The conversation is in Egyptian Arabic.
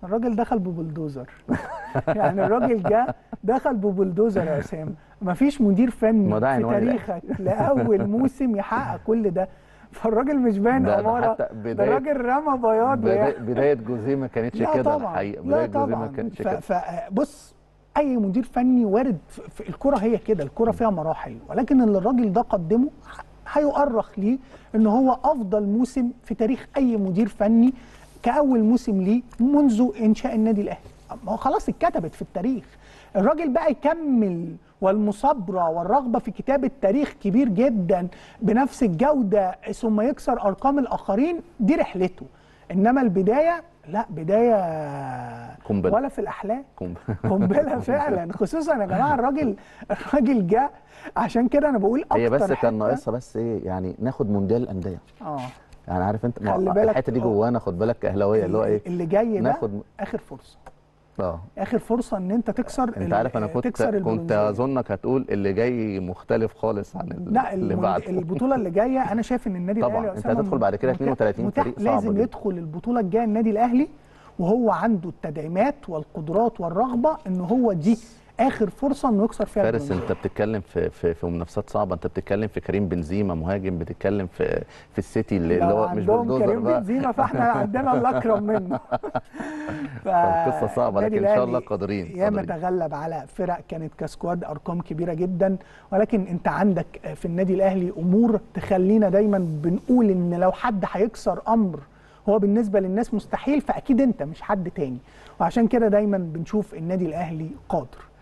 الراجل دخل ببلدوزر يعني الراجل جه دخل ببلدوزر يا اسامه مفيش مدير فني ما ده في عنوان الأهلي. تاريخك لاول موسم يحقق كل ده فالراجل مش باين ده- ده اماره حتى ده بداية- الراجل رمى بياض بدا- بدايه جوزيه ما كانتش لا كده طبعا الحقيقه لا بدايه جوزيه ما طبعا كانتش ف- كده فبص اي مدير فني وارد في في الكره هي كده الكره فيها مراحل ولكن اللي الراجل ده قدمه ه- هيؤرخ ليه ان هو افضل موسم في تاريخ اي مدير فني كاول موسم ليه منذ انشاء النادي الاهلي ما هو خلاص اتكتبت في التاريخ الراجل بقى يكمل والمصابره والرغبه في كتابه تاريخ كبير جدا بنفس الجوده ثم يكسر ارقام الاخرين دي رحلته انما البدايه لا بدايه قنبلة. ولا في الاحلام قم- قنبله فعلا خصوصا يا جماعه الراجل الراجل جه عشان كده انا بقول اكتر هي بس حتة- كان ناقصها بس ايه يعني ناخد مونديال الانديه اه يعني عارف انت ما- خلي بالك- الحته دي جوانا خد بالك كاهلاويه اللي هو ايه اللي جاي ده ناخد اخر فرصه اه اخر فرصه ان انت تكسر انت ال- عارف انا كنت تكسر كنت البرونزية. اظنك هتقول اللي جاي مختلف خالص عن ال- لا اللي المن- بعده البطوله اللي جايه انا شايف ان النادي طبعاً، الاهلي انت أسامة هتدخل بعد كده متاح- 32 متاح فريق، صعبة لازم جدا. يدخل البطوله الجايه النادي الاهلي وهو عنده التدعيمات والقدرات والرغبه ان هو دي اخر فرصه انه يكسر فيها فارس البرونزية. انت بتتكلم في في في منافسات صعبه انت بتتكلم في كريم بنزيما مهاجم بتتكلم في في السيتي اللي, اللي لو هو مش عندهم بلدوزر كريم بقى بنزيما فاحنا عندنا الله اكرم منه ف- فالقصة صعبة، النادي لكن إن شاء الله الأهلي قادرين- ياما قادرين. تغلب على فرق كانت كسكواد ارقام كبيره جدا ولكن انت عندك في النادي الاهلي امور تخلينا دايما بنقول ان لو حد هيكسر امر هو بالنسبه للناس مستحيل فاكيد انت مش حد تاني وعشان كده دايما بنشوف النادي الاهلي قادر